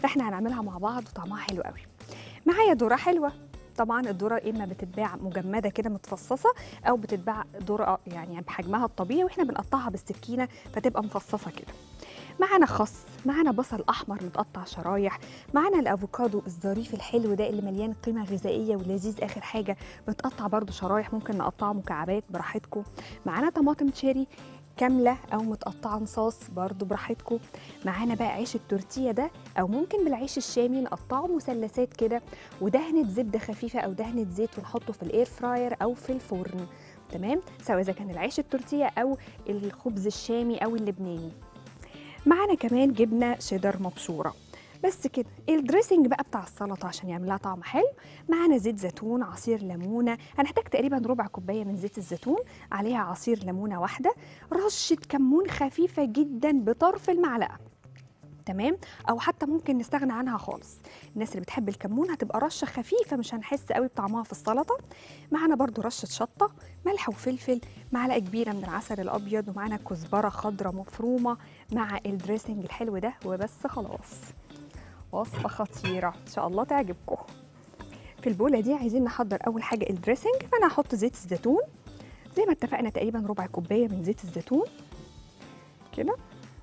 فاحنا هنعملها مع بعض وطعمها حلو قوي معايا ذره حلوه طبعا الذره اما بتتباع مجمده كده متفصصه او بتتباع ذره يعني بحجمها الطبيعي واحنا بنقطعها بالسكينه فتبقى مفصصه كده معانا خس معانا بصل احمر متقطع شرايح معانا الافوكادو الظريف الحلو ده اللي مليان قيمه غذائيه ولذيذ اخر حاجه متقطع برده شرايح ممكن نقطعه مكعبات براحتكم معانا طماطم تشيري كامله او متقطعه نصاص برضو براحتكم معانا بقى عيش التورتيه ده او ممكن بالعيش الشامي نقطعه مثلثات كده ودهنه زبده خفيفه او دهنه زيت ونحطه في الاير فراير او في الفرن تمام سواء اذا كان العيش التورتيه او الخبز الشامي او اللبناني معانا كمان جبنه شيدر مبشوره بس كده الدريسنج بقى بتاع السلطه عشان يعمل لها طعم حلو معانا زيت زيتون عصير ليمونه هنحتاج تقريبا ربع كوبايه من زيت الزيتون عليها عصير ليمونه واحده رشه كمون خفيفه جدا بطرف المعلقه تمام او حتى ممكن نستغنى عنها خالص الناس اللي بتحب الكمون هتبقى رشه خفيفه مش هنحس قوي بطعمها في السلطه معانا برضو رشه شطه ملح وفلفل معلقه كبيره من العسل الابيض ومعانا كزبره خضراء مفرومه مع الدريسنج الحلو ده وبس خلاص وصفه خطيره ان شاء الله تعجبكم في البوله دي عايزين نحضر اول حاجه الدريسنج فانا هحط زيت الزيتون زي ما اتفقنا تقريبا ربع كوبايه من زيت الزيتون كده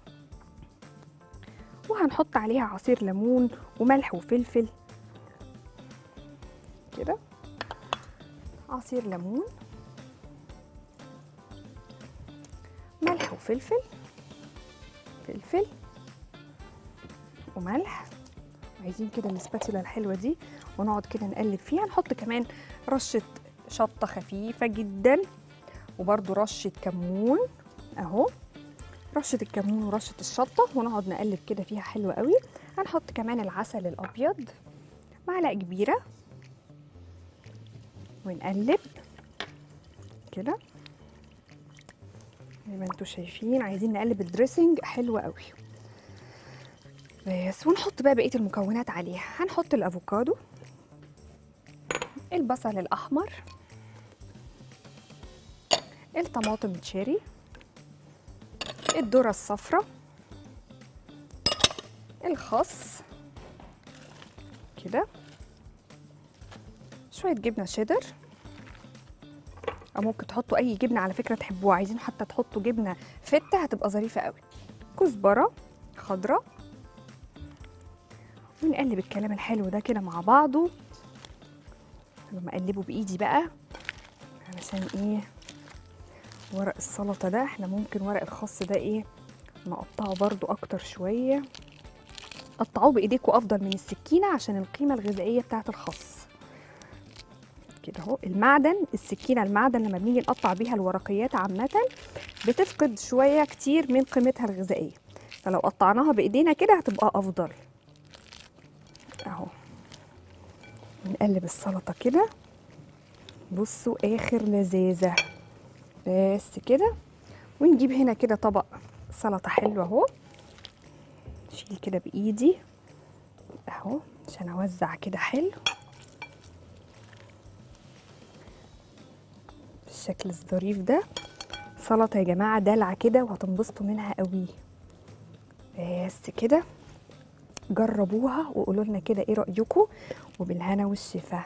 وهنحط عليها عصير ليمون وملح وفلفل كده عصير ليمون ملح وفلفل فلفل وملح عايزين كده السباتولا الحلوه دي ونقعد كده نقلب فيها نحط كمان رشه شطه خفيفه جدا وبرده رشه كمون اهو رشه الكمون ورشه الشطه ونقعد نقلب كده فيها حلو قوي هنحط كمان العسل الابيض معلقه كبيره ونقلب كده زي ما انتم شايفين عايزين نقلب الدريسنج حلو قوي بس ونحط بقى بقيه المكونات عليها هنحط الافوكادو البصل الاحمر الطماطم تشيري الذره الصفراء الخس كده شويه جبنه شيدر او ممكن تحطوا اي جبنه على فكره تحبوها عايزين حتى تحطوا جبنه فته هتبقى ظريفه قوي كزبره خضراء ونقلب الكلام الحلو ده كده مع بعضه لما اقلبه بايدي بقى علشان ايه ورق السلطه ده احنا ممكن ورق الخس ده ايه نقطعه برضو اكتر شويه قطعوه بايديكم افضل من السكينه عشان القيمه الغذائيه بتاعه الخس كده اهو المعدن السكينه المعدن لما بنيجي نقطع بيها الورقيات عامه بتفقد شويه كتير من قيمتها الغذائيه فلو قطعناها بايدينا كده هتبقى افضل اهو نقلب السلطه كده بصوا اخر لذاذه بس كده ونجيب هنا كده طبق سلطه حلو اهو نشيل كده بايدي اهو عشان اوزع كده حلو بالشكل الظريف ده سلطه يا جماعه دلع كده وهتنبسطوا منها قوي بس كده جربوها وقولوا لنا كده ايه رايكم وبالهنا والشفا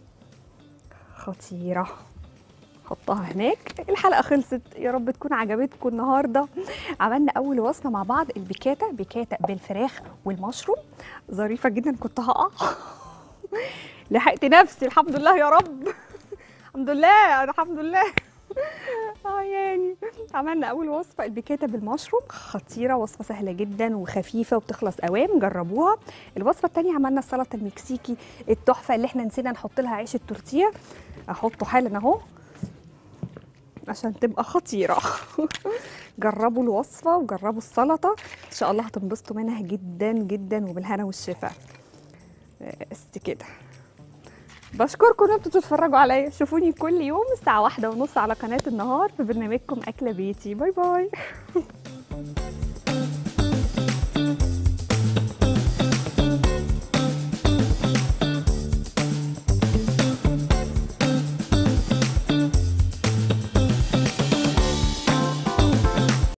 خطيره حطها هناك الحلقه خلصت يا رب تكون عجبتكم النهارده عملنا اول وصفه مع بعض البيكاتا بيكاتا بالفراخ والمشروم ظريفه جدا كنت هقع لحقت نفسي الحمد لله يا رب الحمد لله الحمد لله اه يعني عملنا اول وصفه البيكاتا بالمشروم خطيره وصفه سهله جدا وخفيفه وبتخلص اوام جربوها الوصفه الثانيه عملنا السلطه المكسيكي التحفه اللي احنا نسينا نحط لها عيش التورتيه احطه حالا اهو عشان تبقى خطيره جربوا الوصفه وجربوا السلطه ان شاء الله هتنبسطوا منها جدا جدا وبالهنا والشفا بس كده بشكركم ان انتوا تتفرجوا عليا شوفوني كل يوم الساعه واحدة ونص على قناه النهار في برنامجكم اكله بيتي باي باي